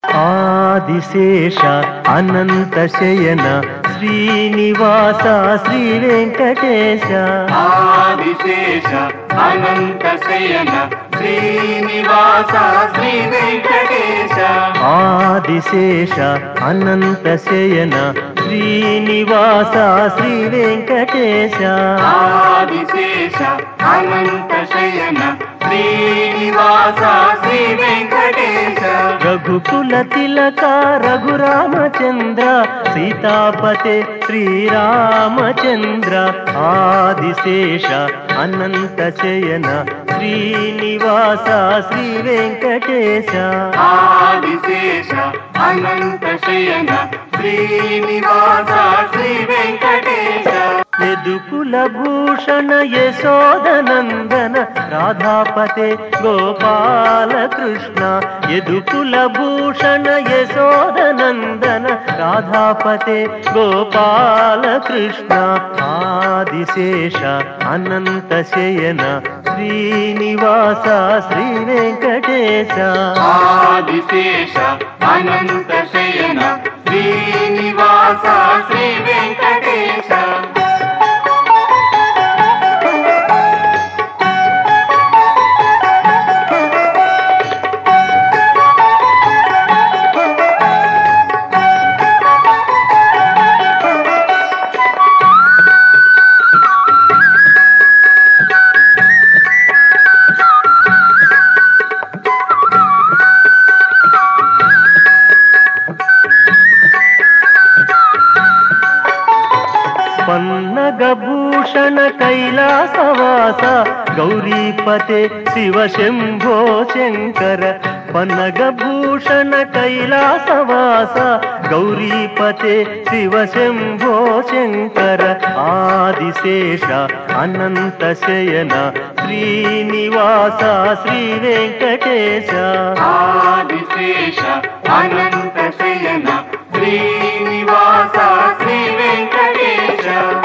ఆదిశేష అనంత శయన శ్రీనివాస శ్రీ వెంకటేశ ఆదిశేష అనంత శయన శ్రీనివాస శ్రీ వెంకటేశ ఆదిశేష అనంత శయన శ్రీనివాస శ్రీ వెంకటేశ ఆదిశేష అనంత శయన శ్రీనివాస శ్రీ వెంకటేశ రఘుకుల తిలక రఘురామచంద్ర సీతాపతే శ్రీరామచంద్ర ఆదిశేష అనంత శయన శ్రీనివాస శ్రీ వెంకటేశ ఆదిశేష అనంత శయన శ్రీనివాస శ్రీ వెంకటేశ యదుకుల భూషణ యశోదనందన రాధాపతే గోపాల కృష్ణ యదుకుల భూషణ యశోదనందన రాధాపతే గోపాల కృష్ణ ఆదిశేష అనంత శయన శ్రీనివాస శ్రీ వెంకటేశ ఆదిశేష అనంత శయన శ్రీనివాస శ్రీ వెంకటేశ పన్నగభూషణ కైలాసవాస గౌరీపతే శివ శంభో శంకర పన్నగభూషణ కైలాసవాస గౌరీపతే శివ శంభో శంకర ఆదిశేష అనంత శయన శ్రీనివాస శ్రీ వెంకటేశ ఆదిశేష అనంత శయన శ్రీనివాస శ్రీ వెంకటేశ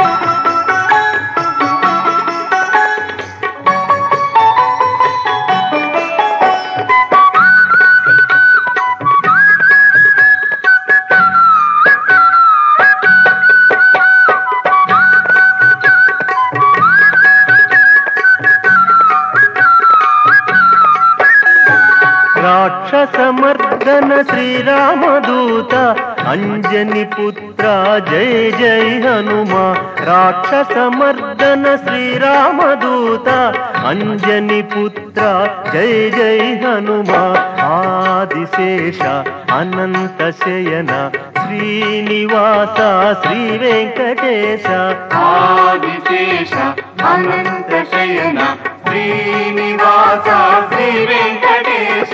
రాక్షసమర్దన శ్రీరామదూత అంజని పుత్ర జయ జయ హనుమా రాక్షసమర్దన శ్రీరామదూత అంజని పుత్ర జయ జయ హనుమా ఆదిశేష అనంత శయన శ్రీనివాస శ్రీ వెంకటేశ ఆదిశేష అనంత శయన శ్రీనివాస శ్రీ వెంకటేశ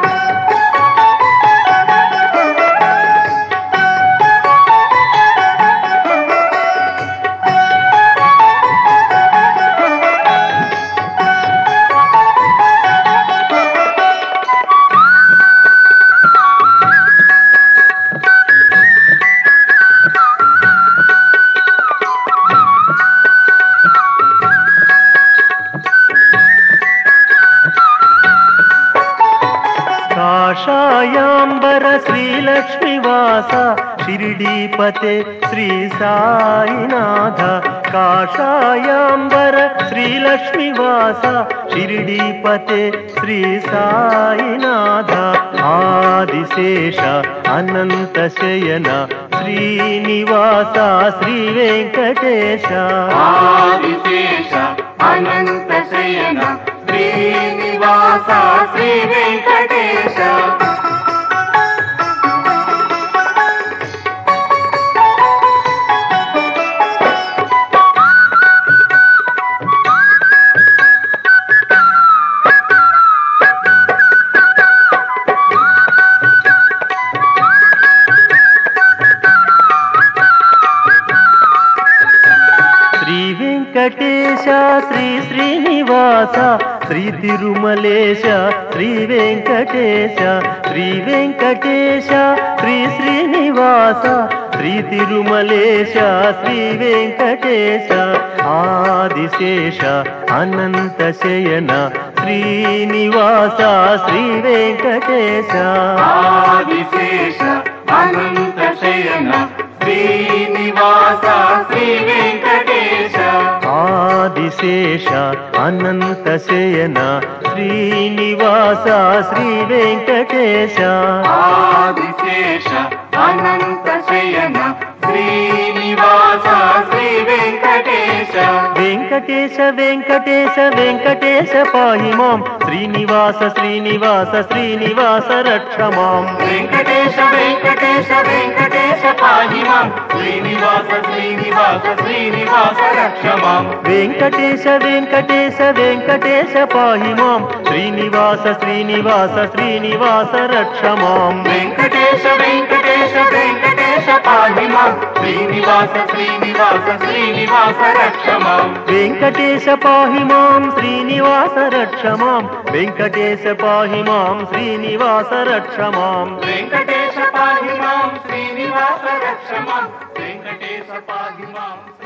కాషాయాంబర శ్రీలక్ష్మివాస షిరిడీపతే శ్రీ సాయినాథ కాషాయాంబర శ్రీలక్ష్మివాస షిరిడీపతే శ్రీ సాయినాథ ఆదిశేష అనంత శయన శ్రీనివాస శ్రీ వెంకటేశ ఆదిశేష అనంత శయన శ్రీనివాస శ్రీ వెంకటేశ శ్రీ వెంకటేశ శ్రీ శ్రీనివాస శ్రీ తిరుమలేశ శ్రీ వెంకటేశ శ్రీ వెంకటేశ శ్రీ శ్రీనివాస శ్రీ తిరుమలేశ శ్రీ వెంకటేశ ఆదిశేష అనంత శయన శ్రీనివాస శ్రీ వెంకటేశ ఆదిశేష అనంత శయన శ్రీనివాస శ్రీ వెంకటేశ ఆదిశేష అనంత శయన శ్రీనివాస శ్రీ వెంకటేశ ఆదిశేష అనంత శయన శ్రీనివాస శ్రీ వెంకటేశ వెంకటేశ వెంకటేశ వెంకటేశ పాహి మాం శ్రీనివాస శ్రీనివాస శ్రీనివాస రక్ష మాం వెంకటేశ వెంకటేశ వెంకటేశ పాహి మాం శ్రీనివాస శ్రీనివాస శ్రీనివాస రక్ష మాం వెంకటేశ వెంకటేశ వెంకటేశ పాహి మాం శ్రీనివాస శ్రీనివాస శ్రీనివాస రక్ష మాం వెంకటేశ వెంకటేశ వెంకటేశ పాహి మాం శ్రీనివాస శ్రీనివాస శ్రీనివాస రక్ష మాం వెంకటేశ పాహి మాం శ్రీనివాస రక్ష మాం వెంకటేశ పాహి మాం శ్రీనివాస రక్ష మాం వెంకటేశ పాహి మాం శ్రీనివాస రక్ష మాం వెంకటేశ పాహి మాం